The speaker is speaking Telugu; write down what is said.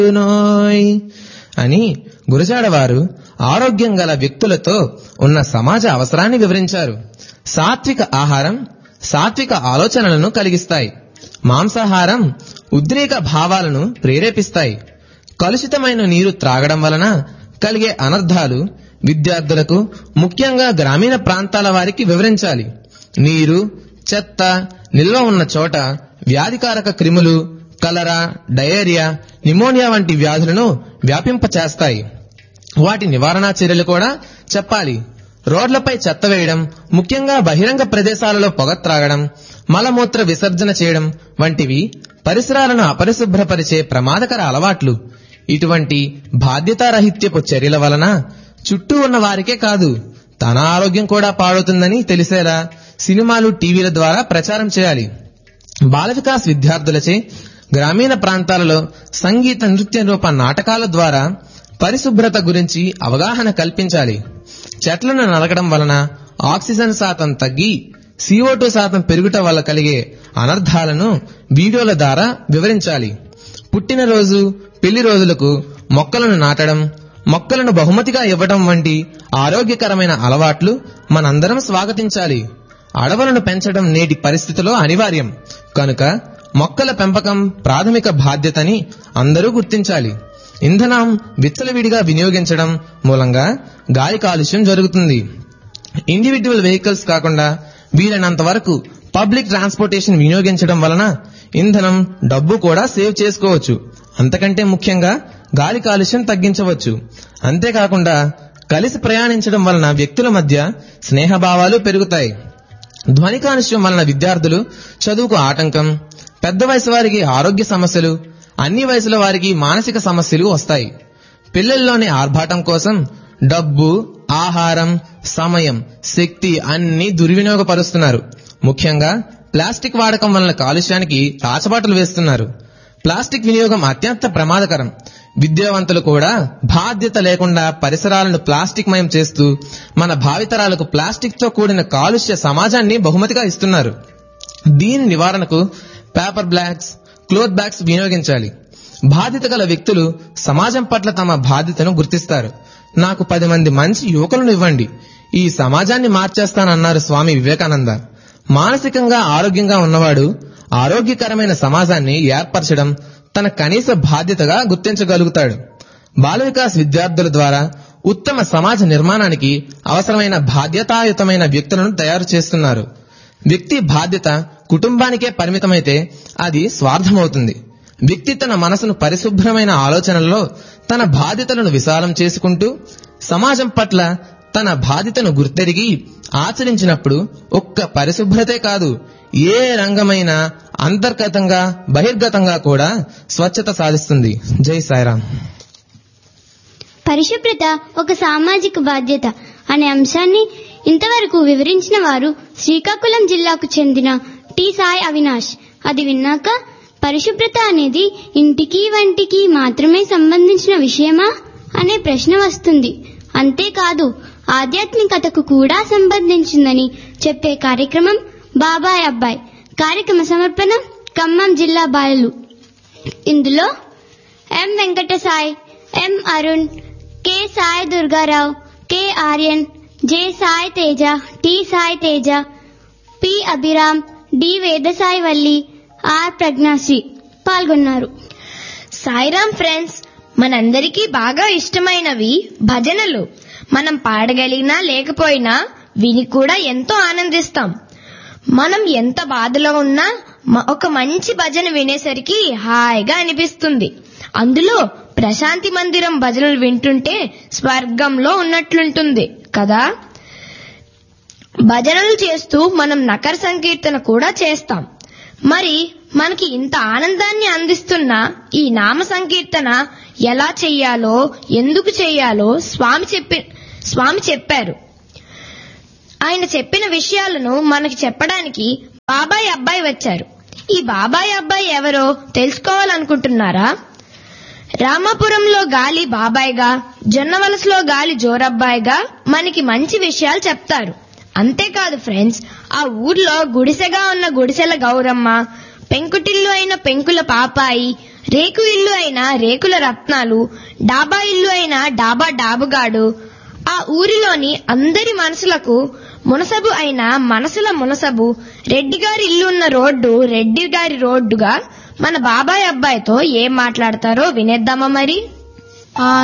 నోయ్ అని గురజాడవారు ఆరోగ్యం గల వ్యక్తులతో ఉన్న సమాజ అవసరాన్ని వివరించారు సాత్విక ఆహారం సాత్విక ఆలోచనలను కలిగిస్తాయి మాంసాహారం ఉద్రేక భావాలను ప్రేరేపిస్తాయి కలుషితమైన నీరు త్రాగడం వలన కలిగే అనర్థాలు విద్యార్థులకు ముఖ్యంగా గ్రామీణ ప్రాంతాల వారికి వివరించాలి నీరు చెత్త నిల్వ ఉన్న చోట వ్యాధికారక క్రిములు కలరా డయేరియా నిమోనియా వంటి వ్యాధులను వ్యాపింపచేస్తాయి వాటి నివారణ చర్యలు కూడా చెప్పాలి రోడ్లపై చెత్త వేయడం ముఖ్యంగా బహిరంగ ప్రదేశాలలో పొగ త్రాగడం మలమూత్ర విసర్జన చేయడం వంటివి పరిసరాలను అపరిశుభ్రపరిచే ప్రమాదకర అలవాట్లు ఇటువంటి బాధ్యతారహిత్యపు చర్యల వలన చుట్టూ ఉన్న వారికే కాదు తన ఆరోగ్యం కూడా పాడవుతుందని తెలిసేలా సినిమాలు టీవీల ద్వారా ప్రచారం చేయాలి బాల వికాస్ విద్యార్థులచే గ్రామీణ ప్రాంతాలలో సంగీత నృత్య రూప నాటకాల ద్వారా పరిశుభ్రత గురించి అవగాహన కల్పించాలి చెట్లను నరకడం వలన ఆక్సిజన్ శాతం తగ్గి CO2 శాతం పెరుగుట వల్ల కలిగే అనర్థాలను వీడియోల ద్వారా వివరించాలి పుట్టినరోజు పెళ్లి రోజులకు మొక్కలను నాటడం మొక్కలను బహుమతిగా ఇవ్వడం వంటి ఆరోగ్యకరమైన అలవాట్లు మనందరం స్వాగతించాలి అడవులను పెంచడం నేటి పరిస్థితిలో అనివార్యం కనుక మొక్కల పెంపకం ప్రాథమిక బాధ్యతని అందరూ గుర్తించాలి ఇంధనం విచ్చలవిడిగా వినియోగించడం మూలంగా గాలి కాలుష్యం జరుగుతుంది ఇండివిడ్యువల్ వెహికల్స్ కాకుండా వీలైనంత వరకు పబ్లిక్ ట్రాన్స్పోర్టేషన్ వినియోగించడం వలన ఇంధనం డబ్బు కూడా సేవ్ చేసుకోవచ్చు అంతకంటే ముఖ్యంగా గాలి కాలుష్యం తగ్గించవచ్చు అంతేకాకుండా కలిసి ప్రయాణించడం వలన వ్యక్తుల మధ్య స్నేహభావాలు పెరుగుతాయి ధ్వని కాలుష్యం వలన విద్యార్థులు చదువుకు ఆటంకం పెద్ద వయసు వారికి ఆరోగ్య సమస్యలు అన్ని వయసుల వారికి మానసిక సమస్యలు వస్తాయి పిల్లల్లోని ఆర్భాటం కోసం డబ్బు ఆహారం సమయం శక్తి అన్ని దుర్వినియోగపరుస్తున్నారు ముఖ్యంగా ప్లాస్టిక్ వాడకం వలన కాలుష్యానికి రాచబాటలు వేస్తున్నారు ప్లాస్టిక్ వినియోగం అత్యంత ప్రమాదకరం విద్యావంతులు కూడా బాధ్యత లేకుండా పరిసరాలను ప్లాస్టిక్ మయం చేస్తూ మన భావితరాలకు ప్లాస్టిక్ తో కూడిన కాలుష్య సమాజాన్ని బహుమతిగా ఇస్తున్నారు దీని నివారణకు పేపర్ బ్లాగ్స్ క్లోత్ బ్యాగ్స్ వినియోగించాలి బాధ్యత గల వ్యక్తులు సమాజం పట్ల తమ బాధ్యతను గుర్తిస్తారు నాకు పది మంది మంచి యువకులను ఇవ్వండి ఈ సమాజాన్ని మార్చేస్తానన్నారు స్వామి వివేకానంద మానసికంగా ఆరోగ్యంగా ఉన్నవాడు ఆరోగ్యకరమైన సమాజాన్ని ఏర్పరచడం తన కనీస బాధ్యతగా గుర్తించగలుగుతాడు బాల వికాస్ విద్యార్థుల ద్వారా ఉత్తమ సమాజ నిర్మాణానికి అవసరమైన బాధ్యతాయుతమైన వ్యక్తులను తయారు చేస్తున్నారు వ్యక్తి బాధ్యత కుటుంబానికే పరిమితమైతే అది స్వార్థమవుతుంది వ్యక్తి తన మనసును పరిశుభ్రమైన ఆలోచనల్లో తన బాధ్యతలను విశాలం చేసుకుంటూ సమాజం పట్ల తన బాధ్యతను గుర్తెరిగి ఆచరించినప్పుడు ఒక్క పరిశుభ్రతే కాదు ఏ రంగమైనా అంతర్గతంగా బహిర్గతంగా కూడా స్వచ్ఛత సాధిస్తుంది జై సాయిరాం పరిశుభ్రత ఒక సామాజిక బాధ్యత అనే అంశాన్ని ఇంతవరకు వివరించిన వారు శ్రీకాకుళం జిల్లాకు చెందిన టి సాయి అవినాష్ అది విన్నాక పరిశుభ్రత అనేది ఇంటికి వంటికి మాత్రమే సంబంధించిన విషయమా అనే ప్రశ్న వస్తుంది అంతేకాదు ఆధ్యాత్మికతకు కూడా సంబంధించిందని చెప్పే కార్యక్రమం బాబాయ్ అబ్బాయ్ కార్యక్రమ సమర్పణ ఖమ్మం జిల్లా బాలలు ఇందులో M Venkata Sai M Arun K Sai Durgarao K Aryan J Sai Teja T Sai Teja P Abhiram D Vedasai Valli R Pragnasri పాల్గొన్నారు సాయిరామ్ ఫ్రెండ్స్ మనందరికీ బాగా ఇష్టమైనవి భజనలు మనం పాడగలిగినా లేకపోయినా విని కూడా ఎంతో ఆనందిస్తాం మనం ఎంత బాధలో ఉన్నా మ- ఒక మంచి భజన వినేసరికి హాయిగా అనిపిస్తుంది అందులో ప్రశాంతి మందిరం భజనలు వింటుంటే స్వర్గంలో ఉన్నట్లుంటుంది కదా భజనలు చేస్తూ మనం నకర సంకీర్తన కూడా చేస్తాం మరి మనకి ఇంత ఆనందాన్ని అందిస్తున్న ఈ నామ సంకీర్తన ఎలా చెయ్యాలో ఎందుకు చెయ్యాలో స్వామి చెప్పి స్వామి చెప్పారు ఆయన చెప్పిన విషయాలను మనకి చెప్పడానికి బాబాయ్ అబ్బాయి వచ్చారు ఈ బాబాయ్ అబ్బాయి ఎవరో తెలుసుకోవాలనుకుంటున్నారా రామాపురంలో గాలి బాబాయ్గా జొన్నవలసలో గాలి జోరబ్బాయిగా మనకి మంచి విషయాలు చెప్తారు అంతేకాదు ఫ్రెండ్స్ ఆ ఊర్లో గుడిసెగా ఉన్న గుడిసెల గౌరమ్మ పెంకుటిల్లు అయిన పెంకుల పాపాయి రేకు ఇల్లు అయిన రేకుల రత్నాలు డాబా ఇల్లు అయిన డాబా డాబుగాడు ఆ ఊరిలోని అందరి మనసులకు మునసబు అయిన మనసుల మునసబు రెడ్డి గారి ఇల్లు ఉన్న రోడ్డు రెడ్డి గారి రోడ్డుగా మన బాబాయ్ అబ్బాయితో ఏం మాట్లాడతారో వినేద్దామా మరి ఆ